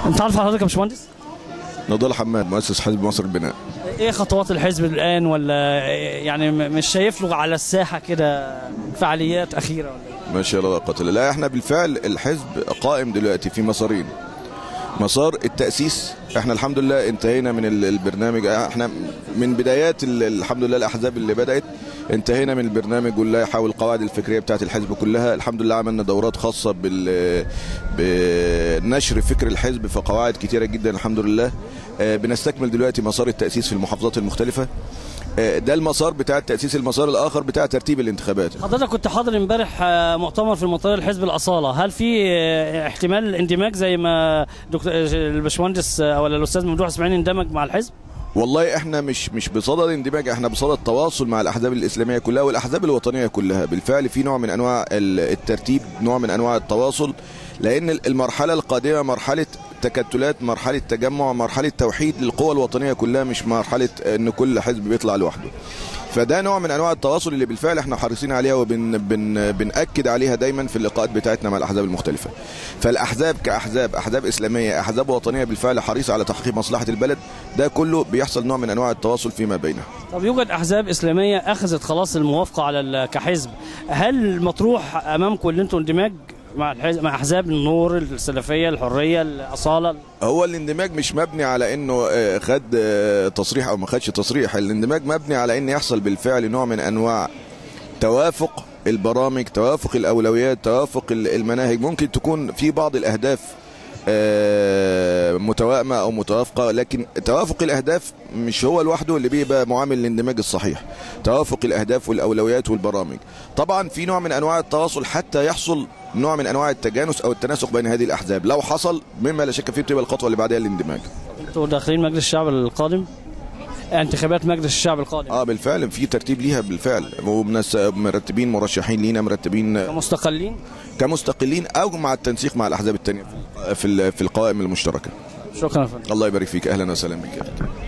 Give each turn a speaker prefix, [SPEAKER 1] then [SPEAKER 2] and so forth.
[SPEAKER 1] انت عارف حضرتك يا باشمهندس
[SPEAKER 2] نضال حماد مؤسس حزب مصر البناء
[SPEAKER 1] ايه خطوات الحزب الان ولا يعني م- مش شايف له على الساحه كده فعاليات اخيره ولا إيه؟
[SPEAKER 2] ما شاء الله لا قوه الا بالله. لا احنا بالفعل الحزب قائم دلوقتي في مسارين مسار التأسيس احنا الحمد لله انتهينا من ال- البرنامج احنا من بدايات ال- الحمد لله الاحزاب اللي بدأت انتهينا من البرنامج واللائحه والقواعد الفكريه بتاعت الحزب كلها الحمد لله عملنا دورات خاصه بال بنشر فكر الحزب في قواعد كتيره جدا الحمد لله آه، بنستكمل دلوقتي مسار التأسيس في المحافظات المختلفة آه، ده المسار بتاع التأسيس المسار الآخر بتاع ترتيب الانتخابات
[SPEAKER 1] حضرتك كنت حاضر امبارح آه، مؤتمر في المطار الحزب الاصاله هل في آه، احتمال الاندماج زي ما دكتور الباشمهندس آه، ولا الاستاذ ممدوح اسماعيل اندمج مع الحزب
[SPEAKER 2] والله احنا مش مش بصدد اندماج احنا بصدد تواصل مع الاحزاب الاسلاميه كلها والاحزاب الوطنيه كلها بالفعل في نوع من انواع ال- الترتيب نوع من انواع التواصل لان المرحله القادمه مرحله تكتلات مرحله تجمع مرحله توحيد للقوى الوطنيه كلها مش مرحله ان كل حزب بيطلع لوحده فده نوع من انواع التواصل اللي بالفعل احنا حريصين عليها وبن بن بناكد عليها دايما في اللقاءات بتاعتنا مع الاحزاب المختلفه فالاحزاب كاحزاب احزاب اسلاميه احزاب وطنيه بالفعل حريصه على تحقيق مصلحه البلد ده كله بيحصل نوع من انواع التواصل فيما بينها
[SPEAKER 1] طب يوجد احزاب اسلاميه اخذت خلاص الموافقه على ال- كحزب هل مطروح امامكم ان انتم اندماج مع الحزب مع احزاب النور السلفيه الحريه الاصاله
[SPEAKER 2] هو الاندماج مش مبني على انه آه، خد آه، تصريح او ما خدش تصريح الاندماج مبني على ان يحصل بالفعل نوع من انواع توافق البرامج توافق الاولويات توافق ال- المناهج ممكن تكون في بعض الاهداف آه، متوائمه او متوافقه لكن توافق الاهداف مش هو لوحده اللي بيبقى معامل الاندماج الصحيح توافق الاهداف والاولويات والبرامج طبعا في نوع من انواع التواصل حتى يحصل نوع من انواع التجانس او التناسق بين هذه الاحزاب لو حصل مما لا شك فيه بتبقى الخطوه اللي بعدها الاندماج
[SPEAKER 1] انتوا داخلين مجلس الشعب القادم انتخابات مجلس الشعب القادم
[SPEAKER 2] اه بالفعل في ترتيب ليها بالفعل ومنس- مرتبين مرشحين لينا مرتبين
[SPEAKER 1] كمستقلين
[SPEAKER 2] كمستقلين او مع التنسيق مع الاحزاب الثانيه في ال- في القوائم المشتركه
[SPEAKER 1] شكرا يا فندم
[SPEAKER 2] الله يبارك فيك اهلا وسهلا بك